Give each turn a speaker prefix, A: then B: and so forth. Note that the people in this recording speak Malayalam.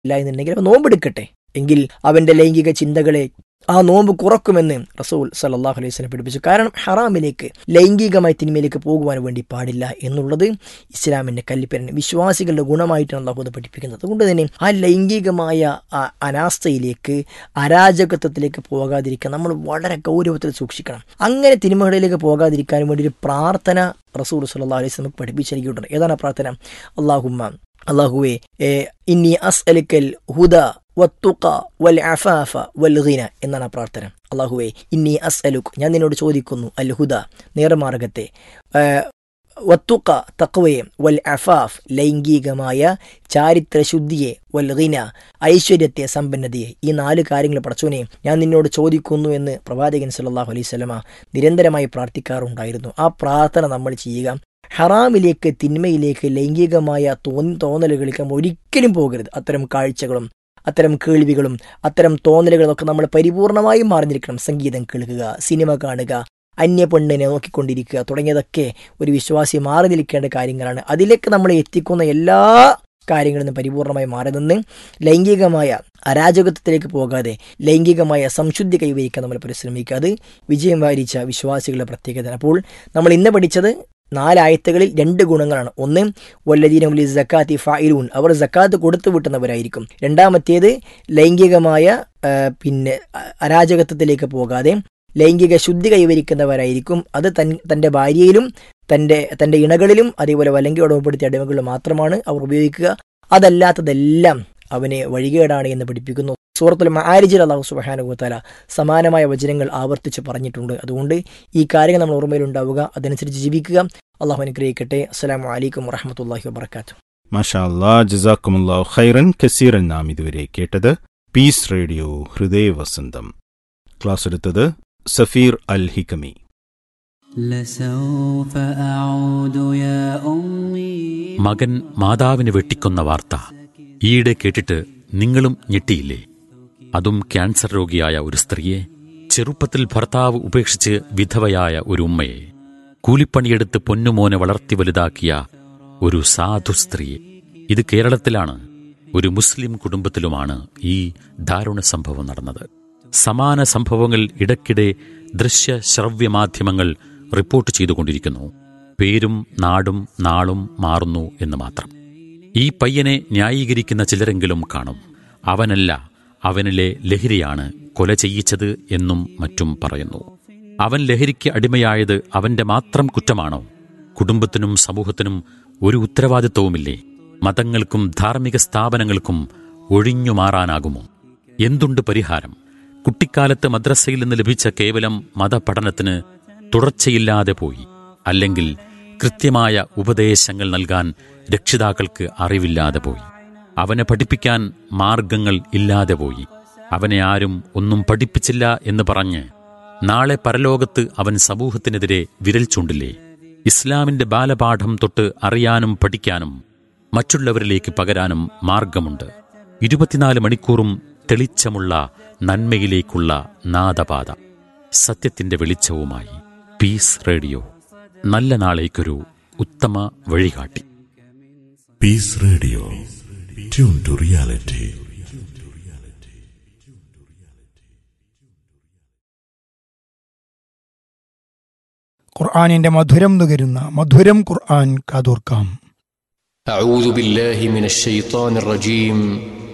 A: ഇല്ല എന്നുണ്ടെങ്കിൽ അവൻ നോമ്പെടുക്കട്ടെ എങ്കിൽ അവന്റെ ലൈംഗിക ചിന്തകളെ ആ നോമ്പ് കുറക്കുമെന്ന് റസൂൽ സല്ലാഹു അലൈഹി സ്വലം പഠിപ്പിച്ചു കാരണം ഹറാമിലേക്ക് ലൈംഗികമായി തിന്മയിലേക്ക് പോകുവാൻ വേണ്ടി പാടില്ല എന്നുള്ളത് ഇസ്ലാമിന്റെ കല്ലിപ്പരൻ വിശ്വാസികളുടെ ഗുണമായിട്ടാണ് അള്ളാഹു അത് പഠിപ്പിക്കുന്നത് അതുകൊണ്ട് തന്നെ ആ ലൈംഗികമായ ആ അനാസ്ഥയിലേക്ക് അരാജകത്വത്തിലേക്ക് പോകാതിരിക്കാൻ നമ്മൾ വളരെ ഗൗരവത്തിൽ സൂക്ഷിക്കണം അങ്ങനെ തിന്മകളിലേക്ക് പോകാതിരിക്കാൻ വേണ്ടി ഒരു പ്രാർത്ഥന റസൂൽ സല്ലാ അലൈഹി സ്വലം പഠിപ്പിച്ചു നൽകിയിട്ടുണ്ട് ഏതാണ് ആ പ്രാർത്ഥന അള്ളാഹുമ്മ അള്ളാഹുവെ ഇന്നി അസ് അലിക്കൽ ഹുദ വത്തുക വൽ അഫാഫ വൽ ഗിന എന്നാണ് ആ പ്രാർത്ഥന അള്ളാഹുവെ ഇന്നി അസ് അലുക്ക് ഞാൻ നിന്നോട് ചോദിക്കുന്നു അൽ ഹുദ നേർമാർഗത്തെ വത്തുക തക്വയെ വൽ അഫാഫ് ലൈംഗികമായ ചാരിത്ര ശുദ്ധിയെ വൽ ഗിന ഐശ്വര്യത്തെ സമ്പന്നതയെ ഈ നാല് കാര്യങ്ങൾ പടച്ചോനെ ഞാൻ നിന്നോട് ചോദിക്കുന്നു എന്ന് പ്രവാചകൻ സല്ലാഹു അലൈഹി സ്വലമ നിരന്തരമായി പ്രാർത്ഥിക്കാറുണ്ടായിരുന്നു ആ പ്രാർത്ഥന നമ്മൾ ചെയ്യുക ഹറാമിലേക്ക് തിന്മയിലേക്ക് ലൈംഗികമായ തോന്നി തോന്നലുകളിലേക്ക് നമ്മൾ ഒരിക്കലും പോകരുത് അത്തരം കാഴ്ചകളും അത്തരം കേൾവികളും അത്തരം തോന്നലുകളും ഒക്കെ നമ്മൾ പരിപൂർണമായും മാറിഞ്ഞിരിക്കണം സംഗീതം കേൾക്കുക സിനിമ കാണുക അന്യ പെണ്ണിനെ നോക്കിക്കൊണ്ടിരിക്കുക തുടങ്ങിയതൊക്കെ ഒരു വിശ്വാസി മാറി നിൽക്കേണ്ട കാര്യങ്ങളാണ് അതിലേക്ക് നമ്മളെ എത്തിക്കുന്ന എല്ലാ കാര്യങ്ങളിൽ നിന്ന് പരിപൂർണമായി മാറി നിന്ന് ലൈംഗികമായ അരാജകത്വത്തിലേക്ക് പോകാതെ ലൈംഗികമായ സംശുദ്ധി കൈവരിക്കാൻ നമ്മൾ പരിശ്രമിക്കുക അത് വിജയം വാരിച്ച വിശ്വാസികളുടെ പ്രത്യേകത അപ്പോൾ നമ്മൾ ഇന്ന് പഠിച്ചത് നാലായത്തുകളിൽ രണ്ട് ഗുണങ്ങളാണ് ഒന്ന് വല്ലദീനമുലി ജക്കാത്തി ഫായിലൂൻ അവർ ജക്കാത്ത് കൊടുത്തു വിട്ടുന്നവരായിരിക്കും രണ്ടാമത്തേത് ലൈംഗികമായ പിന്നെ അരാജകത്വത്തിലേക്ക് പോകാതെ ലൈംഗിക ശുദ്ധി കൈവരിക്കുന്നവരായിരിക്കും അത് തൻ തൻ്റെ ഭാര്യയിലും തൻ്റെ തൻ്റെ ഇണകളിലും അതേപോലെ വലങ്കി ഉടമപ്പെടുത്തിയ അടിമകളിലും മാത്രമാണ് അവർ ഉപയോഗിക്കുക അതല്ലാത്തതെല്ലാം അവനെ വഴികേടാണ് എന്ന് പഠിപ്പിക്കുന്നു സൂറത്തുൽ മാരിജിൽ അള്ളാഹു സുബാനുഭവത്താല സമാനമായ വചനങ്ങൾ ആവർത്തിച്ച് പറഞ്ഞിട്ടുണ്ട് അതുകൊണ്ട് ഈ കാര്യങ്ങൾ നമ്മൾ ഓർമ്മയിലുണ്ടാവുക അതനുസരിച്ച് ജീവിക്കുക അള്ളാഹു അനുഗ്രഹിക്കട്ടെ അസ്സാം വലൈക്കും വറഹമത്തല്ലാഹി വാബർക്കാത്തു
B: മാഷാ അല്ലാ ജസാക്കുമുല്ലാഹു ഖൈറൻ കസീറൻ നാം ഇതുവരെ കേട്ടത് പീസ് റേഡിയോ ഹൃദയ വസന്തം ക്ലാസ് എടുത്തത് സഫീർ അൽ ഹിക്കമി
C: لسوف أعود يا أمي
D: മകൻ മാതാവിനെ വെട്ടിക്കൊന്ന വാർത്ത ഈയിടെ കേട്ടിട്ട് നിങ്ങളും ഞെട്ടിയില്ലേ അതും ക്യാൻസർ രോഗിയായ ഒരു സ്ത്രീയെ ചെറുപ്പത്തിൽ ഭർത്താവ് ഉപേക്ഷിച്ച് വിധവയായ ഒരു ഉമ്മയെ കൂലിപ്പണിയെടുത്ത് പൊന്നുമോനെ വളർത്തി വലുതാക്കിയ ഒരു സാധു സ്ത്രീയെ ഇത് കേരളത്തിലാണ് ഒരു മുസ്ലിം കുടുംബത്തിലുമാണ് ഈ ദാരുണ സംഭവം നടന്നത് സമാന സംഭവങ്ങൾ ഇടയ്ക്കിടെ ദൃശ്യ ശ്രവ്യ മാധ്യമങ്ങൾ റിപ്പോർട്ട് ചെയ്തുകൊണ്ടിരിക്കുന്നു പേരും നാടും നാളും മാറുന്നു എന്ന് മാത്രം ഈ പയ്യനെ ന്യായീകരിക്കുന്ന ചിലരെങ്കിലും കാണും അവനല്ല അവനിലെ ലഹരിയാണ് കൊല ചെയ്യിച്ചത് എന്നും മറ്റും പറയുന്നു അവൻ ലഹരിക്ക് അടിമയായത് അവന്റെ മാത്രം കുറ്റമാണോ കുടുംബത്തിനും സമൂഹത്തിനും ഒരു ഉത്തരവാദിത്വവുമില്ലേ മതങ്ങൾക്കും ധാർമ്മിക സ്ഥാപനങ്ങൾക്കും ഒഴിഞ്ഞു മാറാനാകുമോ എന്തുണ്ട് പരിഹാരം കുട്ടിക്കാലത്ത് മദ്രസയിൽ നിന്ന് ലഭിച്ച കേവലം മതപഠനത്തിന് തുടർച്ചയില്ലാതെ പോയി അല്ലെങ്കിൽ കൃത്യമായ ഉപദേശങ്ങൾ നൽകാൻ രക്ഷിതാക്കൾക്ക് അറിവില്ലാതെ പോയി അവനെ പഠിപ്പിക്കാൻ മാർഗങ്ങൾ ഇല്ലാതെ പോയി അവനെ ആരും ഒന്നും പഠിപ്പിച്ചില്ല എന്ന് പറഞ്ഞ് നാളെ പരലോകത്ത് അവൻ സമൂഹത്തിനെതിരെ വിരൽ ചൂണ്ടില്ലേ ഇസ്ലാമിന്റെ ബാലപാഠം തൊട്ട് അറിയാനും പഠിക്കാനും മറ്റുള്ളവരിലേക്ക് പകരാനും മാർഗമുണ്ട് ഇരുപത്തിനാല് മണിക്കൂറും തെളിച്ചമുള്ള നന്മയിലേക്കുള്ള നാദപാത സത്യത്തിന്റെ വെളിച്ചവുമായി പീസ് റേഡിയോ നല്ല നാളേക്കൊരു ഉത്തമ വഴികാട്ടി
E: Peace Radio. Tune to reality.
F: ഖുർആാനിന്റെ മധുരം നുകരുന്ന മധുരം ഖുർആൻ കാതോർക്കാം
G: أعوذ بالله من الشيطان الرجيم